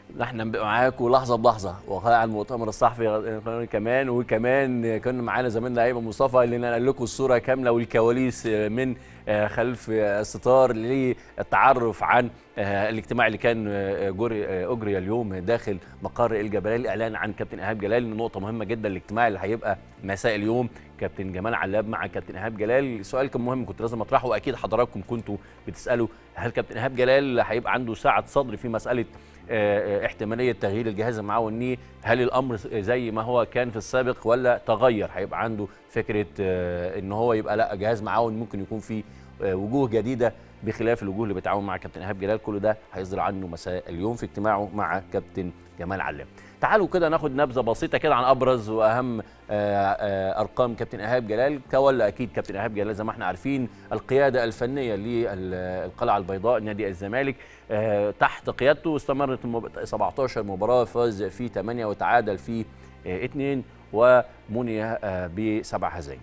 احنا بنبقى معاكم لحظه بلحظه وقع المؤتمر الصحفي كمان وكمان كنا معانا زميلنا ايمن مصطفى اللي نقل لكم الصوره كامله والكواليس من خلف الستار للتعرف عن الاجتماع اللي كان اجري اليوم داخل مقر الجبليه الاعلان عن كابتن ايهاب جلال نقطه مهمه جدا الاجتماع اللي هيبقى مساء اليوم كابتن جمال علاب مع كابتن ايهاب جلال سؤال كان مهم كنت لازم اطرحه واكيد حضراتكم كنتوا بتسالوا هل كابتن ايهاب جلال هيبقى عنده سعه صدر في مساله احتماليه تغيير الجهاز المعاوني هل الامر زي ما هو كان في السابق ولا تغير هيبقى عنده فكره ان هو يبقى لا جهاز معاون ممكن يكون فيه وجوه جديده بخلاف الوجوه اللي بتعاون مع كابتن ايهاب جلال كل ده هيصدر عنه مساء اليوم في اجتماعه مع كابتن جمال علام تعالوا كده ناخد نبذه بسيطه كده عن ابرز واهم ارقام كابتن ايهاب جلال تولى اكيد كابتن ايهاب جلال زي ما احنا عارفين القياده الفنيه للقلعه البيضاء نادي الزمالك تحت قيادته استمرت 17 مباراه فاز في 8 وتعادل في 2 ومني بسبع هزايم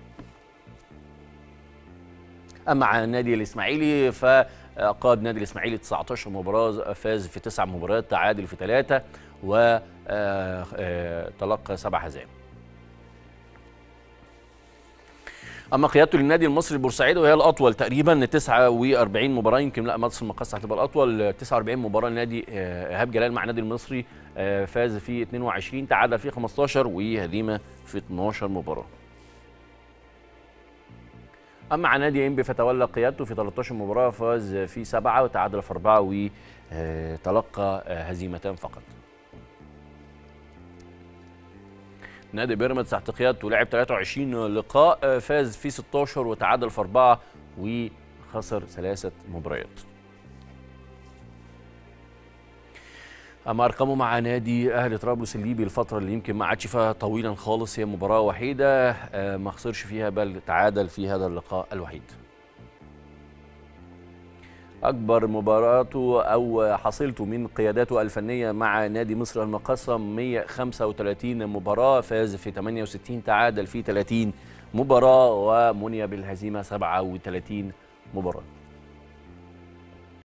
اما عن النادي الاسماعيلي فقاد نادي الاسماعيلي 19 مباراه فاز في تسع مباريات تعادل في ثلاثه وتلقى سبع هزائم اما قيادته للنادي المصري البورسعيدي وهي الاطول تقريبا 49 مباراه يمكن لا مصر المقص هتبقى الاطول 49 مباراه لنادي ايهاب جلال مع النادي المصري فاز في 22 تعادل في 15 وهزيمه في 12 مباراه اما عن نادي انبي فتولى قيادته في 13 مباراه فاز في سبعه وتعادل في اربعه وتلقى هزيمتان فقط. نادي بيراميدز تحت قيادته لعب 23 لقاء فاز في 16 وتعادل في اربعه وخسر ثلاثه مباريات. اما ارقامه مع نادي اهلي طرابلس الليبي الفتره اللي يمكن ما عادش فيها طويلا خالص هي مباراه وحيده ما خسرش فيها بل تعادل في هذا اللقاء الوحيد اكبر مباراته او حصيلته من قياداته الفنيه مع نادي مصر المقصه 135 مباراه فاز في 68 تعادل في 30 مباراه ومني بالهزيمه 37 مباراه